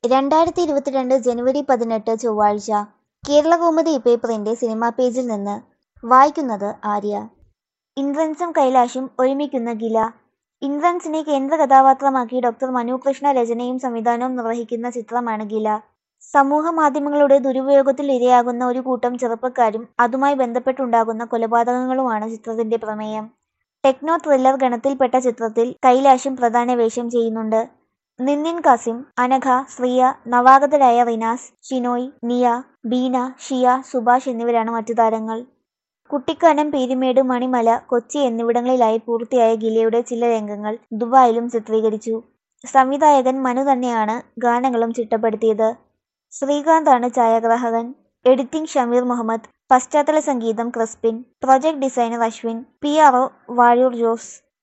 രണ്ടായിരത്തി ഇരുപത്തിരണ്ട് ജനുവരി പതിനെട്ട് ചൊവ്വാഴ്ച കേരളകൗമുദി പേപ്പറിന്റെ സിനിമാ പേജിൽ നിന്ന് വായിക്കുന്നത് ആര്യ ഇന്ദ്രൻസും കൈലാഷും ഒരുമിക്കുന്ന ഗില ഇന്ദ്രൻസിനെ കേന്ദ്ര കഥാപാത്രമാക്കി ഡോക്ടർ മനു കൃഷ്ണ രചനയും സംവിധാനവും നിർവഹിക്കുന്ന ചിത്രമാണ് ഗില സമൂഹ മാധ്യമങ്ങളുടെ ദുരുപയോഗത്തിൽ ഇരയാകുന്ന ഒരു കൂട്ടം ചെറുപ്പക്കാരും അതുമായി ബന്ധപ്പെട്ടുണ്ടാകുന്ന കൊലപാതകങ്ങളുമാണ് ചിത്രത്തിന്റെ പ്രമേയം ടെക്നോ ത്രില്ലർ ഗണത്തിൽപ്പെട്ട ചിത്രത്തിൽ കൈലാഷും പ്രധാന വേഷം ചെയ്യുന്നുണ്ട് നിന്ദിൻ കാസിം അനഘ ശ്രിയ നവാഗതരായ റിനാസ് ഷിനോയ് നിയ ബീന ഷിയ സുഭാഷ് എന്നിവരാണ് മറ്റു താരങ്ങൾ കുട്ടിക്കാനം പീരുമേട് മണിമല കൊച്ചി എന്നിവിടങ്ങളിലായി പൂർത്തിയായ ഗിലയുടെ ചില രംഗങ്ങൾ ദുബായിലും ചിത്രീകരിച്ചു സംവിധായകൻ മനു തന്നെയാണ് ഗാനങ്ങളും ചിട്ടപ്പെടുത്തിയത് ശ്രീകാന്താണ് ഛായാഗ്രാഹകൻ എഡിറ്റിംഗ് ഷമീർ മുഹമ്മദ് പശ്ചാത്തല സംഗീതം Crispin project designer Ashwin P R O Vazhoor Jose